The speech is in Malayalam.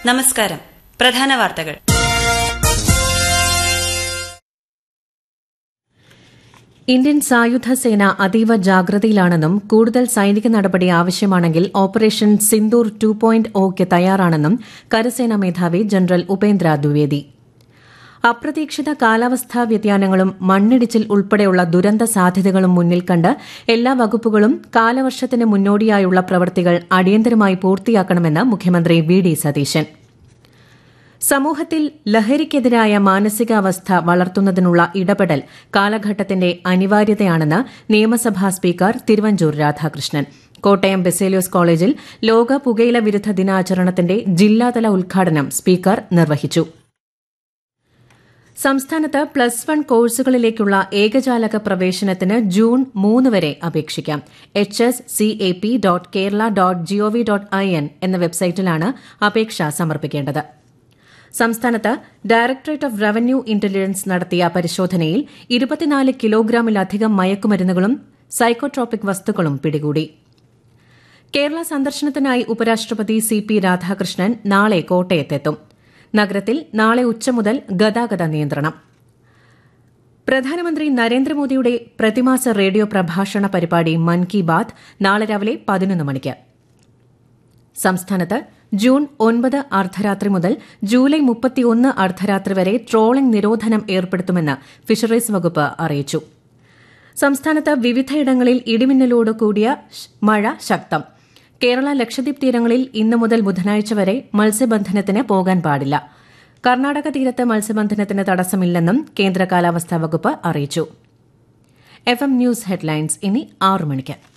നമസ്കാരം പ്രധാന വാർത്തകൾ ഇന്ത്യൻ സായുധ സേന അതീവ ജാഗ്രതയിലാണെന്നും കൂടുതൽ സൈനിക നടപടി ആവശ്യമാണെങ്കിൽ ഓപ്പറേഷൻ സിന്ദൂർ ടു പോയിന്റ് ഒക്ക് തയ്യാറാണെന്നും കരസേനാ മേധാവി ജനറൽ ഉപേന്ദ്ര ദ്വിവേദി അപ്രതീക്ഷിത കാലാവസ്ഥാ വ്യതിയാനങ്ങളും മണ്ണിടിച്ചിൽ ഉൾപ്പെടെയുള്ള ദുരന്ത സാധ്യതകളും മുന്നിൽ കണ്ട് എല്ലാ വകുപ്പുകളും കാലവർഷത്തിന് മുന്നോടിയായുള്ള പ്രവൃത്തികൾ അടിയന്തരമായി പൂർത്തിയാക്കണമെന്ന് മുഖ്യമന്ത്രി വി ഡി സതീശൻ സമൂഹത്തിൽ ലഹരിക്കെതിരായ മാനസികാവസ്ഥ വളർത്തുന്നതിനുള്ള ഇടപെടൽ കാലഘട്ടത്തിന്റെ അനിവാര്യതയാണെന്ന് നിയമസഭാ സ്പീക്കർ തിരുവഞ്ചൂർ രാധാകൃഷ്ണൻ കോട്ടയം ബെസേലിയോസ് കോളേജിൽ ലോക പുകയില വിരുദ്ധ ദിനാചരണത്തിന്റെ ജില്ലാതല ഉദ്ഘാടനം സ്പീക്കർ നിർവഹിച്ചു സംസ്ഥാനത്ത് പ്ലസ് വൺ കോഴ്സുകളിലേക്കുള്ള ഏകജാലക പ്രവേശനത്തിന് ജൂൺ മൂന്ന് വരെ അപേക്ഷിക്കാം H S C A P dot Kerala dot G O V dot I N എന്ന വെബ്സൈറ്റിലാണ് അപേക്ഷ സമർപ്പിക്കേണ്ടത് സംസ്ഥാനത്ത് ഡയറക്ടറേറ്റ് ഓഫ് റവന്യൂ ഇന്റലിജൻസ് നടത്തിയ പരിശോധനയിൽ ഇരുപത്തിനാല് കിലോഗ്രാമിലധികം മയക്കുമരുന്നുകളും സൈക്കോട്രോപിക് വസ്തുക്കളും പിടികൂടി കേരള സന്ദർശനത്തിനായി ഉപരാഷ്ട്രപതി സി പി രാധാകൃഷ്ണൻ നാളെ കോട്ടയത്തെത്തും നഗരത്തിൽ നാളെ ഉച്ച മുതൽ ഗതാഗത നിയന്ത്രണം പ്രധാനമന്ത്രി നരേന്ദ്രമോദിയുടെ പ്രതിമാസ റേഡിയോ പ്രഭാഷണ പരിപാടി മൻ കി ബാത് നാളെ രാവിലെ പതിനൊന്ന് മണിക്ക് സംസ്ഥാനത്ത് ജൂൺ ഒൻപത് അർദ്ധരാത്രി മുതൽ ജൂലൈ മുപ്പത്തിയൊന്ന് അർദ്ധരാത്രി വരെ ട്രോളിംഗ് നിരോധനം ഏർപ്പെടുത്തുമെന്ന് ഫിഷറീസ് വകുപ്പ് അറിയിച്ചു സംസ്ഥാനത്ത് വിവിധയിടങ്ങളിൽ ഇടിമിന്നലോട് കൂടിയ മഴ ശക്തം കേരള ലക്ഷദ്വീപ് തീരങ്ങളിൽ ഇന്നു മുതൽ ബുധനാഴ്ച വരെ മത്സ്യബന്ധനത്തിന് പോകാൻ പാടില്ല കർണാടക തീരത്ത് മത്സ്യബന്ധനത്തിന് തടസ്സമില്ലെന്നും കേന്ദ്ര കാലാവസ്ഥാ വകുപ്പ് അറിയിച്ചു എഫ് എം ന്യൂസ് ഹെഡ്ലൈൻസ് ഇനി ആറു മണിക്ക്